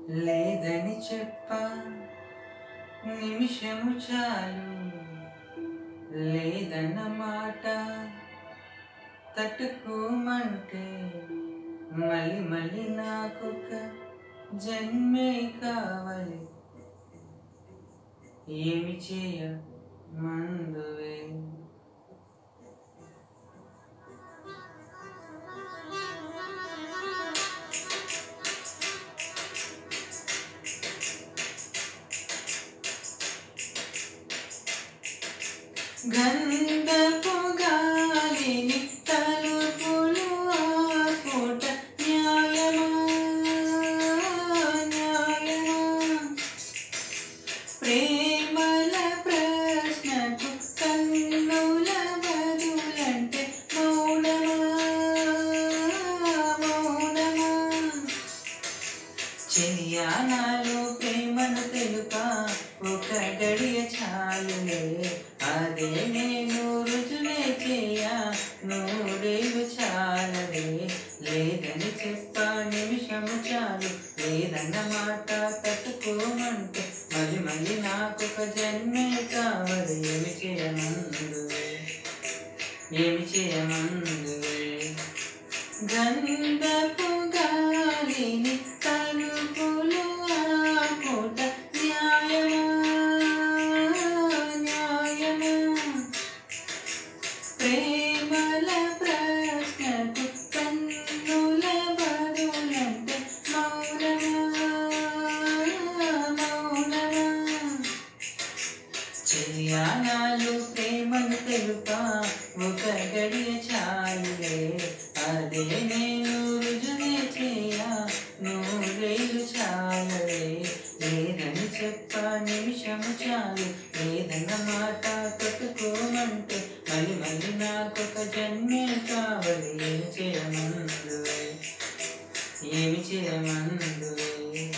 లేదని చెప్ప నిమిషము చాలు లేదన్న మాట తట్టుకోమంటే మళ్ళీ మళ్ళీ నాకొక జన్మే కావాలి ఏమి చేయ మందువే గంధపు గాలిని తలుపులు ఆపుట న్యాయమా న్యాయమా ప్రేమల ప్రశ్నకు కన్నుల బదులంటే మౌనమా మౌనమా చెలియానాలో ప్రేమను తెలుపా ఒక గడియ చాలులే అదే నేను రుజువే చేయ నూరేళ్ళు చాలదే లేదని చెప్పా నిమిషము చాలు లేదన్న మాట తట్టుకోమంటే మళ్ళీ మళ్ళీ నాకు ఒక జన్మే కావాలి ఏమి చేయమందువే ఏమి చేయమందువే గంధపు గాలిని తలుపులు ఆపుట న్యాయమా న్యాయమా ప్రేమల ప్రశ్నకు కన్నుల బదులంటే మౌనమా మౌనమా చెలియానాలు ప్రేమను తెలుపా ఒక గడియ చాలులే అదే నేను రుజువే చేయ నూరేళ్ళు చాలలే లేదని చెప్ప నిమిషము చాలు లేదన్న మాట తట్టుకోమంటే మళ్ళీ మళ్ళీ నాకొక జన్మే కావాలి ఏమి చేయమందువే ఏమి చేయమందువే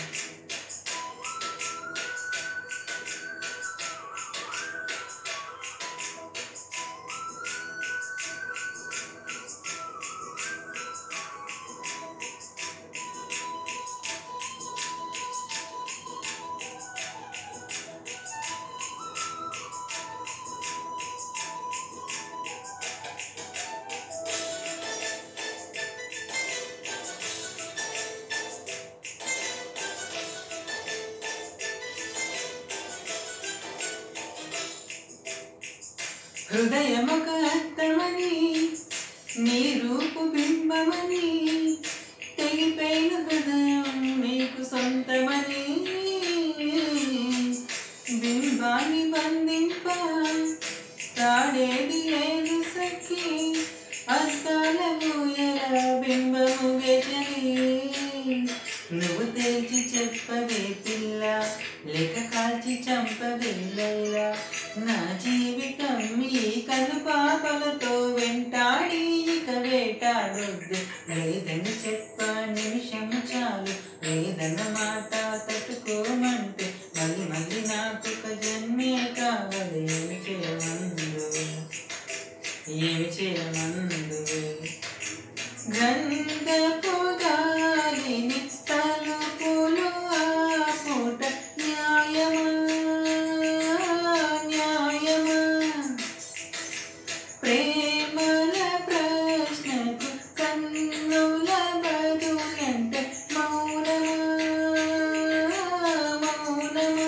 హృదయమొక అర్థమని నీ రూపు బింబమని తెగిపోయిన హృదయం నీకు సొంతమని బింబాన్ని బంధింప తాడేది లేదు సఖి అద్దాల ఊయల బింబము గెజని నువ్వు తేల్చి చెప్పవే పిల్ల లేక కాల్చి చంపవే లైలా నా జీవితం ఈ కను పాపలతో వెంటాడి ఇక వేటాడొద్దు లేదని చెప్ప నిమిషము చాలు లేదన్న మాట తట్టుకోమంటే మళ్ళీ మళ్ళీ నాకు ఒక జన్మే కావాలి ఏమి చేయమందు ఏమి చేయమందు గంధపు గాలిని తలుపులు ఆపుట న్యాయమా న్యాయమా ప్రేమల ప్రశ్నకు కన్నుల బదులంటే మౌనమా మౌనమా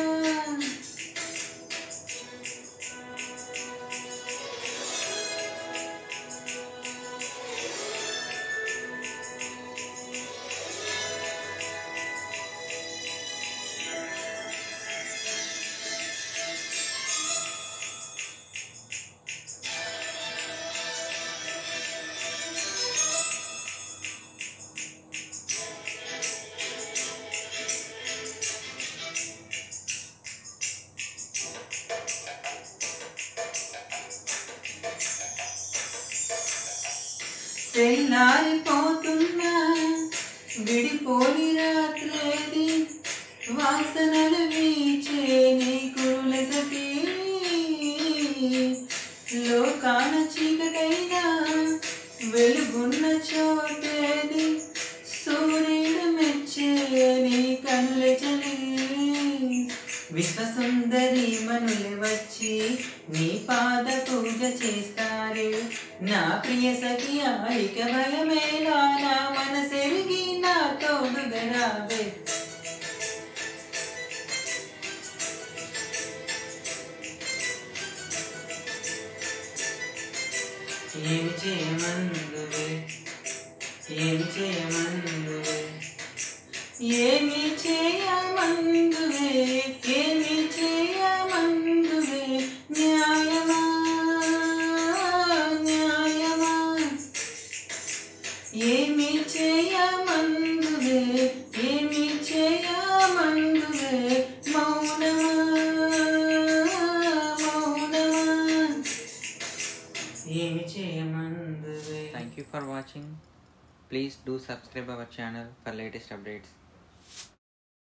తెల్లారిపోతున్నా విడిపోని రాత్రేది వాసనలు వీచే నీ కురులసకి లోకాన చీకటైనా వెలుగున్న చోటేది సూర్యుడు మెచ్చే నీ కనులే చలి విశ్వసుందరి మనులు వచ్చి నీ పాద పూజ చేస్తారు నా ప్రియ సఖి ఆయిక భయమేలా నా మనసెరిగి నా తోడుగా రావే ఏమి చేయమందువే ఏమి చేయమందువే ఏమి చేయమందువే ఏమి చేయమందువే న్యాయమా న్యాయమా ఏమి చేయమందువే ఏమి చేయమందువే మౌనమా మౌనమా ఏమి చేయమందువే Thank you for watching. Please do subscribe our channel for latest updates.